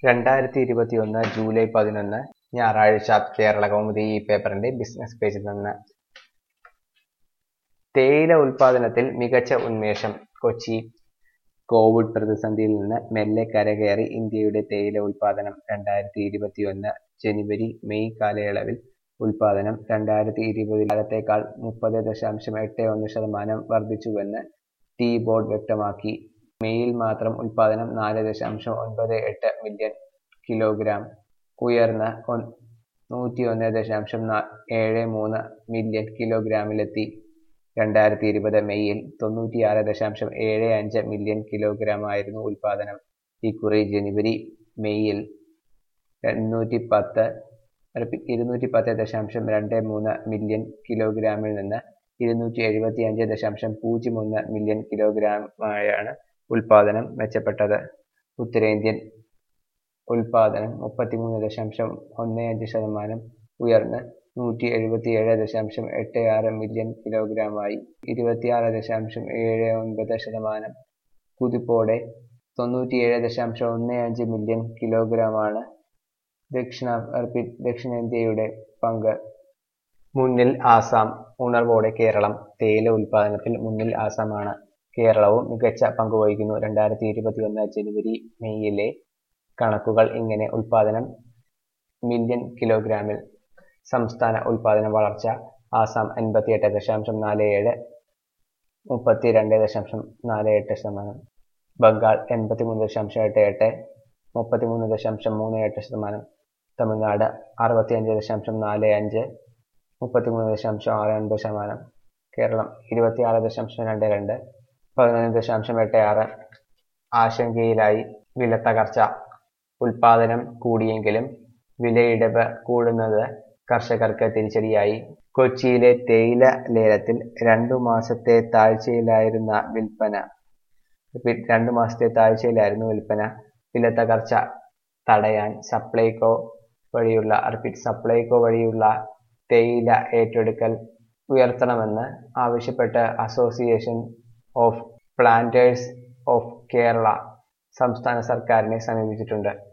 രണ്ടായിരത്തി ഇരുപത്തിയൊന്ന് ജൂലൈ പതിനൊന്ന് ഞായറാഴ്ച കേരള കൗമുദി ഈ പേപ്പറിന്റെ ബിസിനസ് പേജിൽ നിന്ന് തേയില ഉൽപാദനത്തിൽ മികച്ച ഉന്മേഷം കൊച്ചി കോവിഡ് പ്രതിസന്ധിയിൽ നിന്ന് മെല്ലെ കരകയറി ഇന്ത്യയുടെ തേയില ഉൽപാദനം രണ്ടായിരത്തി ഇരുപത്തിയൊന്ന് ജനുവരി മെയ് കാലയളവിൽ ഉൽപാദനം രണ്ടായിരത്തി ഇരുപതിൽ കാലത്തേക്കാൾ മുപ്പത് ദശാംശം എട്ട് ഒന്ന് ശതമാനം വർദ്ധിച്ചുവെന്ന് ടീ ബോർഡ് വ്യക്തമാക്കി മെയ്യിൽ മാത്രം ഉൽപാദനം നാല് ദശാംശം ഒൻപത് എട്ട് മില്യൺ കിലോഗ്രാം ഉയർന്ന് നൂറ്റിയൊന്ന് ദശാംശം ഏഴ് മൂന്ന് മില്യൺ കിലോഗ്രാമിലെത്തി രണ്ടായിരത്തി ഇരുപത് മെയ്യിൽ തൊണ്ണൂറ്റിയാറ് ദശാംശം ഏഴ് അഞ്ച് മില്യൺ കിലോഗ്രാമായിരുന്നു ഉൽപാദനം ഇക്കുറി ജനുവരി മെയ്യിൽ എണ്ണൂറ്റി പത്ത് ഇരുന്നൂറ്റി പത്ത് ദശാംശം രണ്ട് മൂന്ന് മില്യൺ കിലോഗ്രാമിൽ നിന്ന് ഇരുന്നൂറ്റി എഴുപത്തി അഞ്ച് ദശാംശം പൂജ്യം ഒന്ന് മില്യൺ കിലോഗ്രാമായാണ് ഉൽപാദനം മെച്ചപ്പെട്ടത് ഉത്തരേന്ത്യൻ ഉൽപാദനം മുപ്പത്തിമൂന്ന് ദശാംശം ഒന്ന് അഞ്ച് ശതമാനം ഉയർന്ന് നൂറ്റി എഴുപത്തിയേഴ് ദശാംശം എട്ട് ആറ് മില്യൺ കിലോഗ്രാമായി ഇരുപത്തിയാറ് ദശാംശം ഏഴ് ഒൻപത് ശതമാനം കുതിപ്പോടെ തൊണ്ണൂറ്റിയേഴ് ദശാംശം ഒന്ന് അഞ്ച് മില്യൺ കിലോഗ്രാമാണ് ദക്ഷിണ ദക്ഷിണേന്ത്യയുടെ പങ്ക് മുന്നിൽ ആസാം ഉണർവോടെ കേരളം തേയില ഉൽപാദനത്തിൽ മുന്നിൽ ആസാമാണ് കേരളവും മികച്ച പങ്കുവഹിക്കുന്നു രണ്ടായിരത്തി ഇരുപത്തിയൊന്ന് ജനുവരി മെയ്യിലെ കണക്കുകൾ ഇങ്ങനെ ഉൽപാദനം മില്യൺ കിലോഗ്രാമിൽ സംസ്ഥാന ഉൽപാദന വളർച്ച ആസാം അൻപത്തിയെട്ട് ദശാംശം നാല് ഏഴ് മുപ്പത്തി രണ്ട് ദശാംശം നാല് എട്ട് ശതമാനം ബംഗാൾ എൺപത്തിമൂന്ന് ദശാംശം എട്ട് എട്ട് മുപ്പത്തിമൂന്ന് ദശാംശം മൂന്ന് എട്ട് ശതമാനം തമിഴ്നാട് അറുപത്തിയഞ്ച് ദശാംശം നാല് അഞ്ച് മുപ്പത്തിമൂന്ന് ദശാംശം ആറ് ഒൻപത് ശതമാനം കേരളം ഇരുപത്തിയാറ് ദശാംശം രണ്ട് രണ്ട് പതിനൊന്ന് ദശാംശം എട്ട് ആറ് ആശങ്കയിലായി വില തകർച്ച ഉൽപാദനം കൂടിയെങ്കിലും വിലയിടിവ് കൂടുന്നത് കർഷകർക്ക് തിരിച്ചടിയായി കൊച്ചിയിലെ തേയില ലേലത്തിൽ രണ്ടു മാസത്തെ താഴ്ചയിലായിരുന്ന വിൽപ്പന രണ്ടു മാസത്തെ താഴ്ചയിലായിരുന്നു വിൽപ്പന വില തകർച്ച തടയാൻ സപ്ലൈകോ വഴിയുള്ള റിപ്പീറ്റ് സപ്ലൈകോ വഴിയുള്ള തേയില ഏറ്റെടുക്കൽ ഉയർത്തണമെന്ന് ആവശ്യപ്പെട്ട് association of planters of Kerala സംസ്ഥാന സർക്കാരിനെ സമീപിച്ചിട്ടുണ്ട്